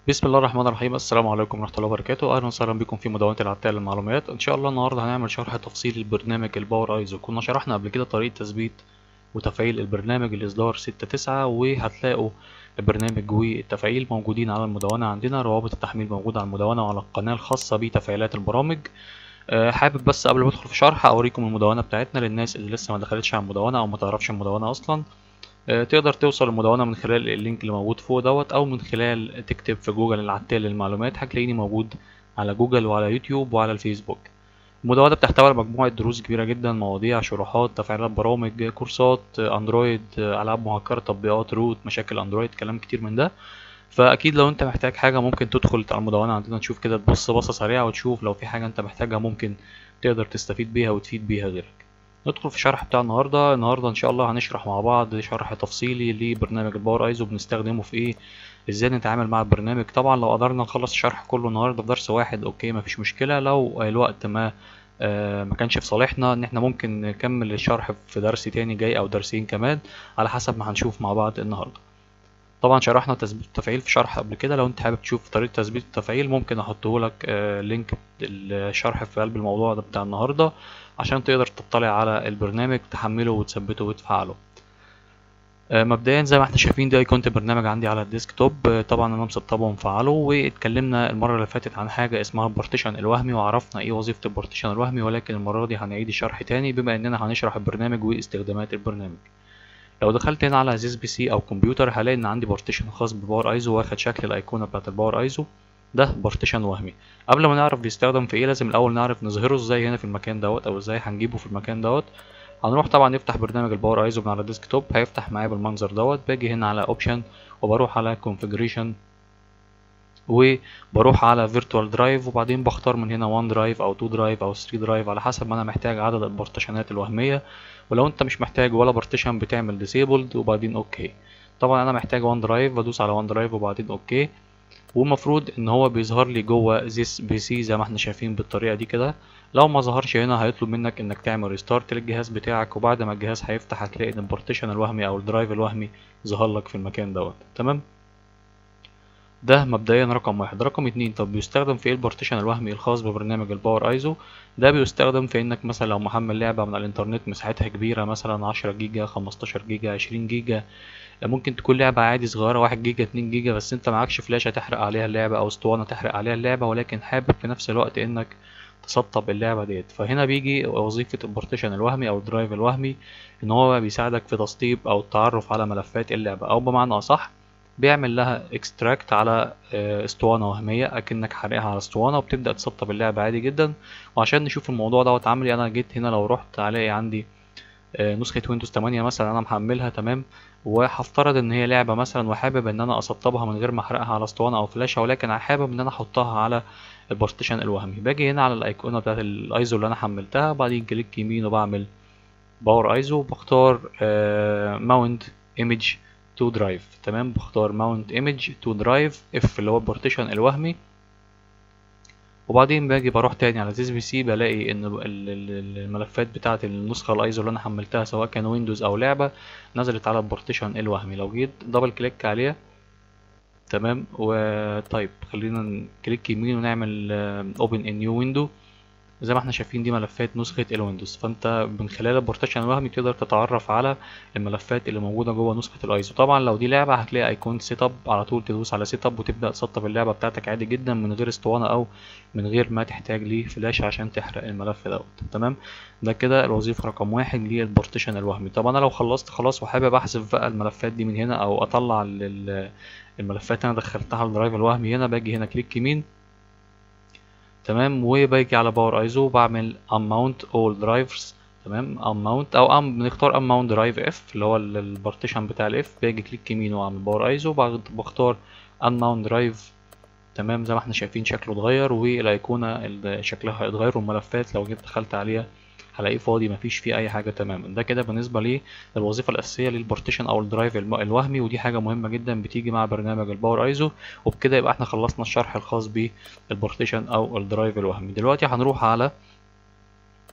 بسم الله الرحمن الرحيم السلام عليكم ورحمة الله وبركاته أهلا وسهلا بكم في مدونة العتال للمعلومات إن شاء الله النهاردة هنعمل شرح تفصيلي لبرنامج الباور أيزو كنا شرحنا قبل كده طريقة تثبيت وتفعيل البرنامج الإصدار ستة تسعة وهتلاقوا البرنامج والتفعيل موجودين على المدونة عندنا روابط التحميل موجودة على المدونة وعلى القناة الخاصة بتفعيلات البرامج أه حابب بس قبل ما ادخل في شرح اوريكم المدونة بتاعتنا للناس اللي لسه ما دخلتش على المدونة او ما تعرفش المدونة اصلا أه تقدر توصل المدونة من خلال اللينك اللي موجود فوق دوت او من خلال تكتب في جوجل العتال للمعلومات هتلاقيني موجود على جوجل وعلى يوتيوب وعلى الفيسبوك المدونة بتحتوي على مجموعة دروس كبيرة جدا مواضيع شروحات تفعيلات برامج كورسات اندرويد العاب مهكرة تطبيقات روت مشاكل اندرويد كلام كتير من ده فاكيد لو انت محتاج حاجه ممكن تدخل على المدونه عندنا تشوف كده تبص بصه سريعه وتشوف لو في حاجه انت محتاجها ممكن تقدر تستفيد بيها وتفيد بيها غيرك ندخل في الشرح بتاع النهارده النهارده ان شاء الله هنشرح مع بعض شرح تفصيلي لبرنامج الباور ايزو بنستخدمه في ايه ازاي نتعامل مع البرنامج طبعا لو قدرنا نخلص الشرح كله النهارده في درس واحد اوكي مفيش مشكله لو الوقت ما آه ما كانش في صالحنا ان احنا ممكن نكمل الشرح في درس تاني جاي او درسين كمان على حسب ما هنشوف مع بعض النهارده طبعا شرحنا تثبيت التفعيل في شرح قبل كده لو انت حابب تشوف طريقه تثبيت التفعيل ممكن احطه لك آه لينك الشرح في قلب الموضوع ده بتاع النهارده عشان تقدر تطلع على البرنامج تحمله وتثبته وتفعله آه مبدئيا زي ما احنا شايفين دي ايقونه البرنامج عندي على الديسكتوب آه طبعا انا مسطبه ومفعله واتكلمنا المره اللي فاتت عن حاجه اسمها البارتيشن الوهمي وعرفنا ايه وظيفه البارتيشن الوهمي ولكن المره دي هنعيد الشرح تاني بما اننا هنشرح البرنامج واستخدامات البرنامج لو دخلت هنا على زيز بي سي او كمبيوتر هلاقي ان عندي بارتيشن خاص بباور ايزو واخد شكل الايقونه بتاعت الباور ايزو ده بارتيشن وهمي قبل ما نعرف بيستخدم في ايه لازم الاول نعرف نظهره ازاي هنا في المكان دوت او ازاي هنجيبه في المكان دوت هنروح طبعا نفتح برنامج الباور ايزو من على الديسكتوب هيفتح معايا بالمنظر دوت باجي هنا على اوبشن وبروح على كونفيجريشن وبروح على فيرتوال درايف وبعدين بختار من هنا 1 درايف او 2 درايف او 3 درايف على حسب ما انا محتاج عدد البارتيشنات الوهميه ولو انت مش محتاج ولا بارتيشن بتعمل ديسيبلد وبعدين اوكي طبعا انا محتاج 1 درايف بدوس على 1 درايف وبعدين اوكي والمفروض ان هو بيظهر لي جوه زيس بي سي زي ما احنا شايفين بالطريقه دي كده لو ما ظهرش هنا هيطلب منك انك تعمل ريستارت للجهاز بتاعك وبعد ما الجهاز هيفتح هتلاقي ان البارتيشن الوهمي او الدرايف الوهمي ظهر لك في المكان دوت تمام ده مبدئيا رقم واحد رقم اتنين طب بيستخدم في ايه البارتيشن الوهمي الخاص ببرنامج الباور ايزو ده بيستخدم في انك مثلا لو محمل لعبة من الانترنت مساحتها كبيرة مثلا عشرة جيجا خمستاشر جيجا عشرين جيجا ممكن تكون لعبة عادي صغيرة واحد جيجا اتنين جيجا بس انت معكش فلاشة تحرق عليها اللعبة او اسطوانة تحرق عليها اللعبة ولكن حابب في نفس الوقت انك تسطب اللعبة ديت فهنا بيجي وظيفة البارتيشن الوهمي او الدرايف الوهمي ان هو بيساعدك في تسطيب او التعرف على ملفات اللعبة او بمعنى اصح بيعمل لها اكستراكت على اسطوانه وهميه اكنك حارقها على اسطوانه وبتبدا تسطب اللعبه عادي جدا وعشان نشوف الموضوع دوت عملي انا جيت هنا لو رحت الاقي عندي نسخه ويندوز 8 مثلا انا محملها تمام وهفترض ان هي لعبه مثلا وحابب ان انا اسطبها من غير ما احرقها على اسطوانه او فلاشه ولكن حابب ان انا احطها على البارتيشن الوهمي باجي هنا على الايقونه بتاعت الايزو اللي انا حملتها وبعدين كليك يمين وبعمل باور ايزو بختار ماونت ايمج تو درايف تمام بختار ماونت ايمج تو درايف اف اللي هو البارتيشن الوهمي وبعدين باجي بروح تاني على زيز بي سي بلاقي ان الملفات بتاعه النسخه الايزو اللي انا حملتها سواء كان ويندوز او لعبه نزلت على البارتيشن الوهمي لو جيت دبل كليك عليها تمام وطيب خلينا كليك يمين ونعمل اوبن ان نيو ويندو زي ما احنا شايفين دي ملفات نسخة الويندوز فانت من خلال البارتيشن الوهمي تقدر تتعرف على الملفات اللي موجودة جوه نسخة الايزو طبعا لو دي لعبة هتلاقي ايقونة سيت اب على طول تدوس على سيت اب وتبدأ تسطب اللعبة بتاعتك عادي جدا من غير اسطوانة او من غير ما تحتاج ليه فلاشة عشان تحرق الملف دوت تمام ده كده الوظيفة رقم واحد للبارتيشن الوهمي طب انا لو خلصت خلاص وحابب احذف بقى الملفات دي من هنا او اطلع الملفات انا دخلتها على الدرايف الوهمي هنا باجي هنا كليك يمين تمام وباجي على باور ايزو بعمل unmount all drivers تمام unmount او ام بنختار unmount drive f اللي هو البارتيشن بتاع الاف باجي كليك يمين واعمل باور ايزو بختار unmount drive تمام زي ما احنا شايفين شكله اتغير والايقونه شكلها اتغير والملفات لو جيت دخلت عليها هلاقيه فاضي مفيش فيه اي حاجه تماما ده كده بالنسبه للوظيفه الاساسيه للبارتيشن او الدرايف الوهمي ودي حاجه مهمه جدا بتيجي مع برنامج الباور ايزو وبكده يبقى احنا خلصنا الشرح الخاص بالبارتيشن او الدرايف الوهمي دلوقتي هنروح على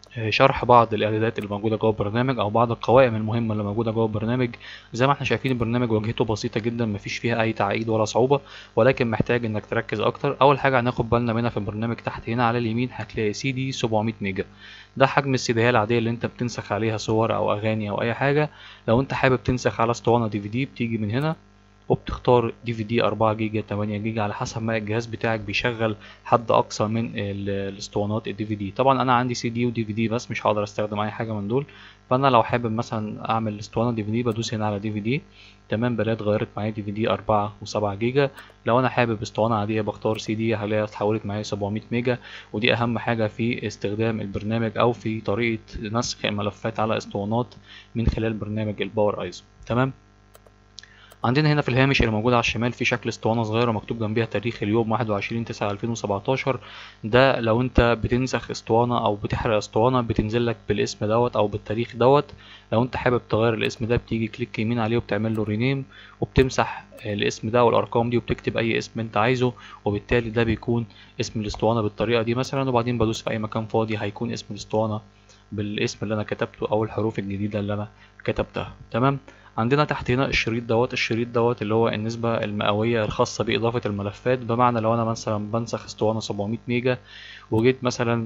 آه، شرح بعض الاعدادات اللي موجوده جوه البرنامج او بعض القوائم المهمه اللي موجوده جوه البرنامج زي ما احنا شايفين البرنامج واجهته بسيطه جدا مفيش فيها اي تعقيد ولا صعوبه ولكن محتاج انك تركز اكتر اول حاجه هناخد بالنا منها في البرنامج تحت هنا على اليمين هتلاقي سي دي 700 ميجا ده حجم السيديات العاديه اللي انت بتنسخ عليها صور او اغاني او اي حاجه لو انت حابب تنسخ على اسطوانه دي في دي بتيجي من هنا وبتختار دي في دي 4 جيجا 8 جيجا على حسب ما الجهاز بتاعك بيشغل حد اقصى من ال- الاسطوانات الدي في دي طبعا انا عندي سي دي ودي في دي بس مش هقدر استخدم اي حاجه من دول فانا لو حابب مثلا اعمل اسطوانه دي في دي بدوس هنا على دي في دي تمام بلاقي اتغيرت معايا دي في دي 4 و7 جيجا لو انا حابب اسطوانه عاديه بختار سي دي هلاقيها اتحولت معايا 700 ميجا ودي اهم حاجه في استخدام البرنامج او في طريقه نسخ الملفات على اسطوانات من خلال برنامج الباور ايزو تمام عندنا هنا في الهامش اللي موجود على الشمال في شكل اسطوانة صغيرة مكتوب جنبيها تاريخ اليوم واحد وعشرين تسعة ألفين وسبعتاشر ده لو انت بتنسخ اسطوانة أو بتحرق اسطوانة بتنزل لك بالاسم دوت أو بالتاريخ دوت لو انت حابب تغير الاسم ده بتيجي كليك يمين عليه وبتعمل له رينيم وبتمسح الاسم ده والأرقام دي وبتكتب أي اسم انت عايزه وبالتالي ده بيكون اسم الاسطوانة بالطريقة دي مثلا وبعدين بدوس في أي مكان فاضي هيكون اسم الاسطوانة بالاسم اللي أنا كتبته أو الحروف الجديدة اللي أنا كتبتها تمام عندنا تحت هنا الشريط دوت الشريط دوت اللي هو النسبة المئوية الخاصة بإضافة الملفات بمعنى لو أنا مثلا بنسخ اسطوانة 700 ميجا وجيت مثلا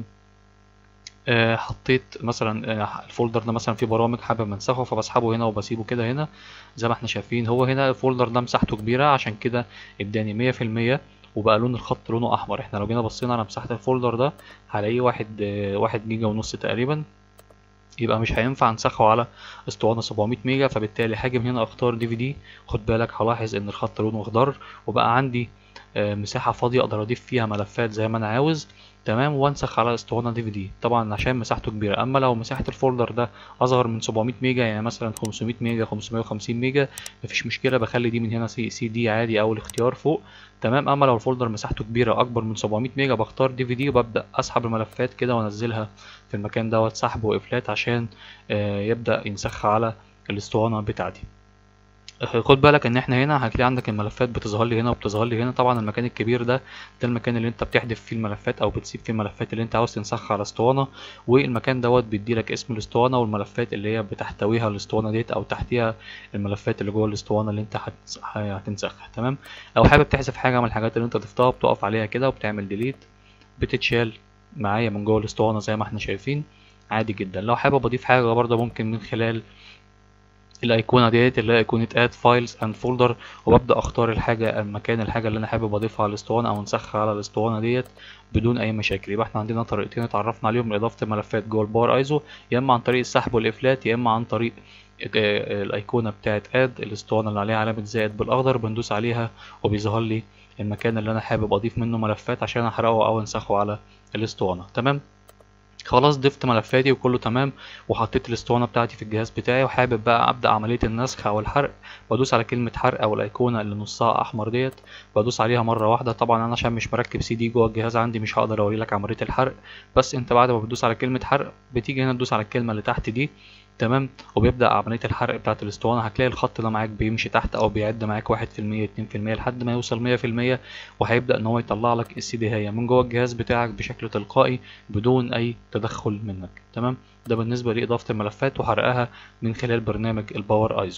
آه، حطيت مثلا آه، الفولدر ده مثلا فيه برامج حابب انسخه فبسحبه هنا وبسيبه كده هنا زي ما احنا شايفين هو هنا الفولدر ده مساحته كبيرة عشان كده اداني مية في المية وبقى لون الخط لونه احمر احنا لو جينا بصينا على مساحة الفولدر ده هلاقيه واحد آه، واحد جيجا ونص تقريبا يبقى مش هينفع انسخه على اسطوانة 700 ميجا فبالتالي هاجي من هنا اختار دي في دي خد بالك هلاحظ ان الخط لونه اخضر وبقى عندي آه، مساحة فاضية اقدر اضيف فيها ملفات زي ما انا عاوز تمام وانسخ على اسطوانة دي في دي طبعا عشان مساحته كبيرة اما لو مساحة الفولدر ده اصغر من 700 ميجا يعني مثلا 500 ميجا 550 ميجا مفيش مشكلة بخلي دي من هنا سي, سي دي عادي او الاختيار فوق تمام اما لو الفولدر مساحته كبيرة اكبر من 700 ميجا بختار دي في دي وببدأ اسحب الملفات كده وانزلها في المكان دوت سحب وقفلات عشان آه، يبدأ ينسخ على الاسطوانة بتاعتي آه، خد بالك ان احنا هنا هتلاقي عندك الملفات بتظهر لي هنا وبتظهر لي هنا طبعا المكان الكبير ده ده المكان اللي انت بتحذف فيه الملفات او بتسيب فيه الملفات اللي انت عاوز تنسخها على اسطوانة والمكان دوت بيديلك اسم الاسطوانة والملفات اللي هي بتحتويها الاسطوانة ديت او تحتيها الملفات اللي جوه الاسطوانة اللي انت هتنس- هتنسخها تمام لو حابب تحذف حاجة من الحاجات اللي انت ضفتها بتقف عليها كده وبتعمل ديليت بتتشال معايا من جوه الاسطوانة زي ما احنا شايفين عادي جدا لو حابب اضيف حاجة برضه ممكن من خلال الايقونة ديت اللي هي ايقونة اد فايلز اند فولدر وببدأ اختار الحاجة المكان الحاجة اللي انا حابب اضيفها على الاسطوانة او انسخها على الاسطوانة ديت بدون اي مشاكل يبقى احنا عندنا طريقتين اتعرفنا عليهم لاضافة الملفات جوه الباور ايزو يا اما عن طريق السحب والافلات يا اما عن طريق آه، الايقونة بتاعت اد الاسطوانة اللي عليها علامة زائد بالاخضر بندوس عليها وبيظهر لي المكان اللي انا حابب اضيف منه ملفات عشان احرقه او انسخه على الاسطوانة تمام خلاص ضفت ملفاتي وكله تمام وحطيت الاسطوانه بتاعتي في الجهاز بتاعي وحابب بقى ابدا عمليه النسخ او الحرق بدوس على كلمه حرق او الايقونه اللي نصها احمر ديت بدوس عليها مره واحده طبعا انا عشان مش مركب سي دي جوه الجهاز عندي مش هقدر اوري لك عمليه الحرق بس انت بعد ما بتدوس على كلمه حرق بتيجي هنا تدوس على الكلمه اللي تحت دي تمام وبيبدا عمليه الحرق بتاعت الاسطوانه هتلاقي الخط ده معاك بيمشي تحت او بيعد معاك واحد في المية اتنين في المية لحد ما يوصل مية في المية وهيبدا ان هو يطلع لك السي دي هي من جوه الجهاز بتاعك بشكل تلقائي بدون اي تدخل منك تمام ده بالنسبه لاضافه الملفات وحرقها من خلال برنامج الباور ايزو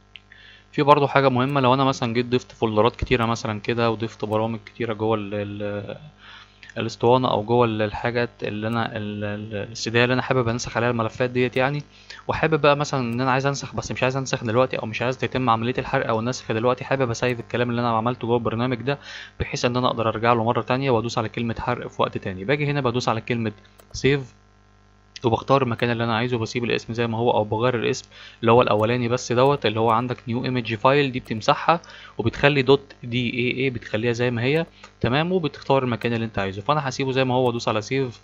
في برضو حاجة مهمة لو أنا مثلا جيت ضفت فولدرات كتيرة مثلا كده وضفت برامج كتيرة جوه ال ال الاسطوانة أو جوه ال- الحاجات اللي أنا ال- ال- السيدية اللي أنا حابب أنسخ عليها الملفات ديت يعني وحابب بقى مثلا إن أنا عايز أنسخ بس مش عايز أنسخ دلوقتي أو مش عايز تتم عملية الحرق أو النسخ دلوقتي حابب أسيف الكلام اللي أنا عملته جوه البرنامج ده بحيث إن أنا أقدر أرجع له مرة تانية وأدوس على كلمة حرق في وقت تاني باجي هنا بدوس على كلمة سيف وبختار المكان اللي انا عايزه بسيب الاسم زي ما هو او بغير الاسم اللي هو الاولاني بس دوت اللي هو عندك نيو ايمج فايل دي بتمسحها وبتخلي دوت دي اي اي بتخليها زي ما هي تمام وبتختار المكان اللي انت عايزه فانا هسيبه زي ما هو وادوس على سيف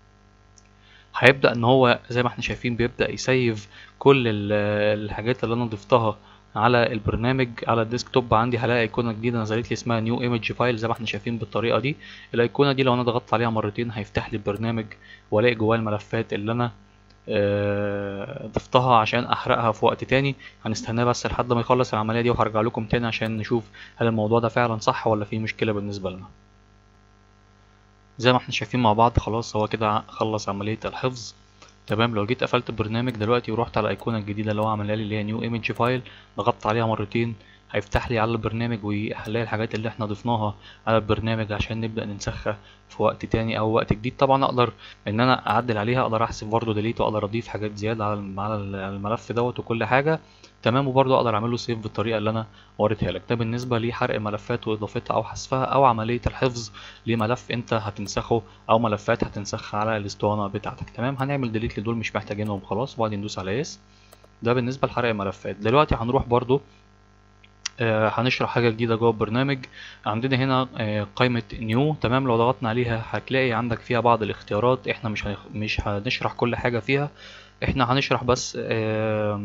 هيبدأ ان هو زي ما احنا شايفين بيبدأ يسيف كل ال- الحاجات اللي انا ضفتها على البرنامج على الديسكتوب عندي هلاقي ايقونه جديده نزلت لي اسمها نيو ايمج فايل زي ما احنا شايفين بالطريقه دي الايقونه دي لو انا ضغطت عليها مرتين هيفتح لي البرنامج والاقي جواه الملفات اللي انا آه، ضفتها عشان احرقها في وقت تاني هنستناه بس لحد ما يخلص العمليه دي وهرجع لكم تاني عشان نشوف هل الموضوع ده فعلا صح ولا فيه مشكله بالنسبه لنا زي ما احنا شايفين مع بعض خلاص هو كده خلص عمليه الحفظ تمام لو جيت قفلت البرنامج دلوقتي ورحت على الايقونه الجديده اللي هو عملها لي اللي هي نيو ايمج فايل ضغطت عليها مرتين هيفتح لي على البرنامج ويحلل الحاجات اللي احنا ضفناها على البرنامج عشان نبدا ننسخها في وقت تاني او وقت جديد طبعا اقدر ان انا اعدل عليها اقدر احسب برضه ديليت واقدر اضيف حاجات زياده على الم- على الملف دوت وكل حاجه تمام وبرضه اقدر اعمل له سيف بالطريقه اللي انا وريتها لك ده بالنسبه لحرق ملفات واضافتها او حذفها او عمليه الحفظ لملف انت هتنسخه او ملفات هتنسخها على الاسطوانه بتاعتك تمام هنعمل ديليت لدول مش محتاجينهم خلاص وبعدين ندوس على اس ده بالنسبه لحرق الملفات دلوقتي هنروح برضو آه، هنشرح حاجة جديدة جوه البرنامج عندنا هنا آه، قائمة نيو تمام لو ضغطنا عليها هتلاقي عندك فيها بعض الاختيارات احنا مش هنخ... مش هنشرح كل حاجة فيها احنا هنشرح بس آه،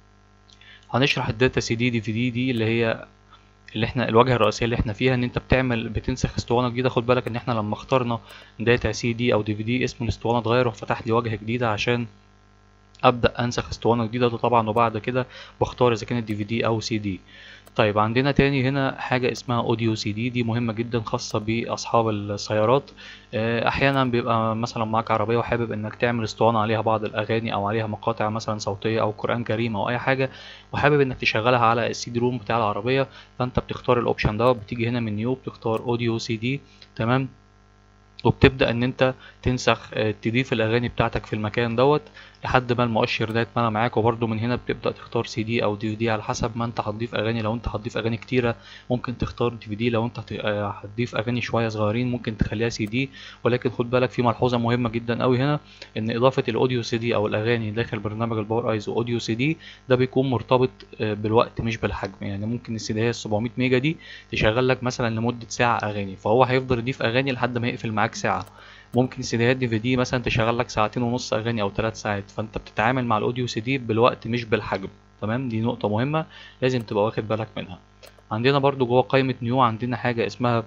هنشرح الداتا سي دي دي في دي دي اللي هي اللي احنا الواجهه الرئيسيه اللي احنا فيها ان انت بتعمل بتنسخ اسطوانه جديده خد بالك ان احنا لما اخترنا داتا سي دي او دي في دي اسم الاسطوانه اتغير وفتح لي واجهه جديده عشان ابدا انسخ اسطوانه جديده ده طبعا وبعد كده بختار اذا كانت دي في دي او سي دي طيب عندنا تاني هنا حاجة اسمها اوديو سي دي دي مهمة جدا خاصة بأصحاب السيارات آه، أحيانا بيبقى مثلا معاك عربية وحابب إنك تعمل اسطوانة عليها بعض الأغاني أو عليها مقاطع مثلا صوتية أو قرآن كريم أو أي حاجة وحابب إنك تشغلها على السي دي روم بتاع العربية فأنت بتختار الأوبشن ده بتيجي هنا من نيو بتختار اوديو سي دي تمام وبتبدأ إن أنت تنسخ آه، تضيف الأغاني بتاعتك في المكان دوت لحد ما المؤشر ده يتملى معاك وبرده من هنا بتبدأ تختار سي دي أو دي في دي على حسب ما أنت هتضيف أغاني لو أنت هتضيف أغاني كتيرة ممكن تختار دي في دي لو أنت هت- آه، هتضيف أغاني شوية صغيرين ممكن تخليها سي دي ولكن خد بالك في ملحوظة مهمة جدا أوي هنا إن إضافة الأوديو سي دي أو الأغاني داخل برنامج الباور أيز وأوديو سي دي ده بيكون مرتبط آه، بالوقت مش بالحجم يعني ممكن السي دي هي 700 ميجا دي تشغل لك مثلا لمدة ساعة أغاني فهو هيفضل يضيف أغاني لحد ما يقفل معاك ساعة ممكن سيديهات دي في دي مثلا تشغل لك ساعتين ونص اغاني او ثلاث ساعات فانت بتتعامل مع الاوديو سي دي بالوقت مش بالحجم تمام دي نقطة مهمة لازم تبقى واخد بالك منها عندنا برضو جوه قائمة نيو عندنا حاجة اسمها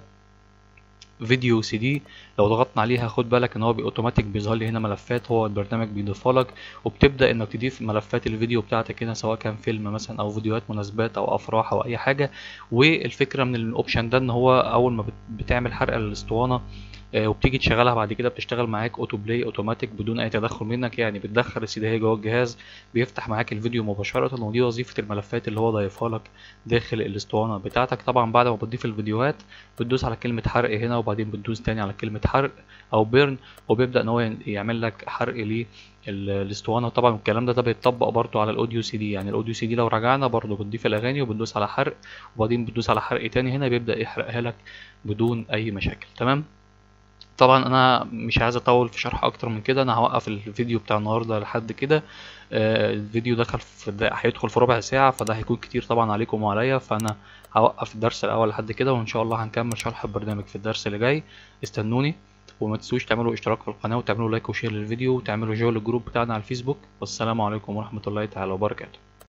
فيديو سي دي لو ضغطنا عليها خد بالك ان هو اوتوماتيك بيظهر لي هنا ملفات هو البرنامج بيضيفها لك وبتبدا انك تضيف ملفات الفيديو بتاعتك هنا سواء كان فيلم مثلا او فيديوهات مناسبات او افراح او اي حاجه والفكره من الاوبشن ده ان هو اول ما بت- بتعمل حرق الاسطوانه آه، وبتيجي تشغلها بعد كده بتشتغل معاك اوتو بلاي اوتوماتيك بدون اي تدخل منك يعني بتدخل السي دي جوه الجهاز بيفتح معاك الفيديو مباشره ودي وظيفه الملفات اللي هو ضايفها لك داخل الاسطوانه بتاعتك طبعا بعد ما بتضيف الفيديوهات بتدوس على كلمه حرق هنا وبعدين بتدوس تاني على كلمه حرق او بيرن وبيبدا ان هو يعمل لك حرق ليه ال- الاسطوانه وطبعا الكلام ده ده بيتطبق برضو على الاوديو سي دي يعني الاوديو سي دي لو رجعنا برضو بتضيف الاغاني وبتدوس على حرق وبعدين بتدوس على حرق تاني هنا بيبدا يحرقها لك بدون اي مشاكل تمام طبعا انا مش عايز اطول في شرح اكتر من كده انا هوقف الفيديو بتاع النهارده لحد كده آه، الفيديو دخل في الد- هيدخل في ربع ساعه فده هيكون كتير طبعا عليكم وعليا فانا هوقف الدرس الاول لحد كده وان شاء الله هنكمل شرح البرنامج في الدرس اللي جاي استنوني وما تنسوش تعملوا اشتراك في القناه وتعملوا لايك وشير للفيديو وتعملوا جوين الجروب بتاعنا على الفيسبوك والسلام عليكم ورحمه الله تعالى وبركاته